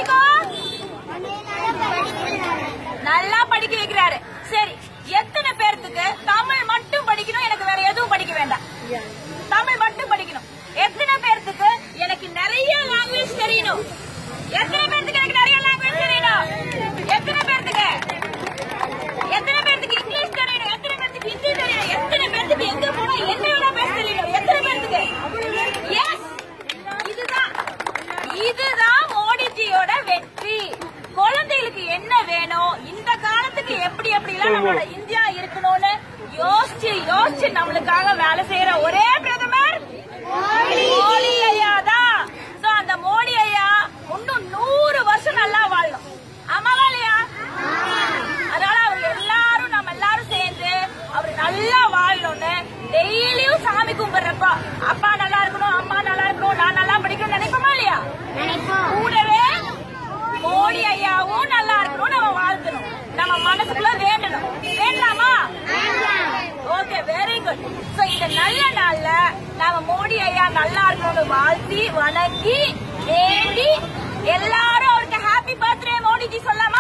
பிடிக்கும் நல்லா படிக்க வைக்கிறாரு சரி எத்தனை பேர்த்துக்கு தமிழ் மட்டும் படிக்கணும் எனக்கு வேற எதுவும் படிக்க வேண்டாம் தமிழ் மட்டும் படிக்கணும் எத்தனை பேர்த்துக்கு எனக்கு நிறைய லாங்குவேஜ் தெரியணும் எத்தனை பேர்த்துக்கு எனக்கு நிறைய லாங்குவேஜ் தெரியணும் எத்தனை பேர்த்துக்கு எத்தனை பேர்த்துக்கு இங்கிலீஷ் தெரியணும் எத்தனை பேர்த்துக்கு ஹிந்தி தெரியணும் எத்தனை பேர்த்துக்கு எங்க போனா என்ன வேணா பேச தெரியணும் எத்தனை பேர்த்துக்கு எஸ் இதுதான் இதுதான் மோடிஜியோட வெற்றி குழந்தைகளுக்கு என்ன வேணும் இந்த காலத்துக்கு எப்படி எப்படி எல்லாம் நம்மளோட இந்தியா இருக்கணும்னு யோசிச்சு யோசிச்சு நம்மளுக்காக வேலை செய்யற ஒரே பிரதமர் மோடி ஐயா தான் சோ அந்த மோடி ஐயா இன்னும் நூறு வருஷம் நல்லா வாழணும் ஆமாவா இல்லையா அதனால அவர் எல்லாரும் நம்ம எல்லாரும் சேர்ந்து அவர் நல்லா வாழணும்னு டெய்லியும் சாமி கும்பிடுறப்ப அப்பா நல்லா இருக்கணும் அம்மா நல்லா இருக்கணும் நான் நல்லா படிக்கணும்னு நினைப்போமா இல்லையா கூடவே மோடி ஐயாவும் நல்லா இருக்கணும் நம்ம வாழ்த்தணும் நம்ம மனசுக்குள்ள வேண்டணும் வேண்டாமா ஓகே வெரி குட் சோ இந்த நல்ல நாள்ல நாம மோடி ஐயா நல்லா இருக்கணும்னு வாழ்த்தி வணங்கி வேண்டி எல்லாரும் அவருக்கு ஹாப்பி பர்த்டே மோடிஜி சொல்லாம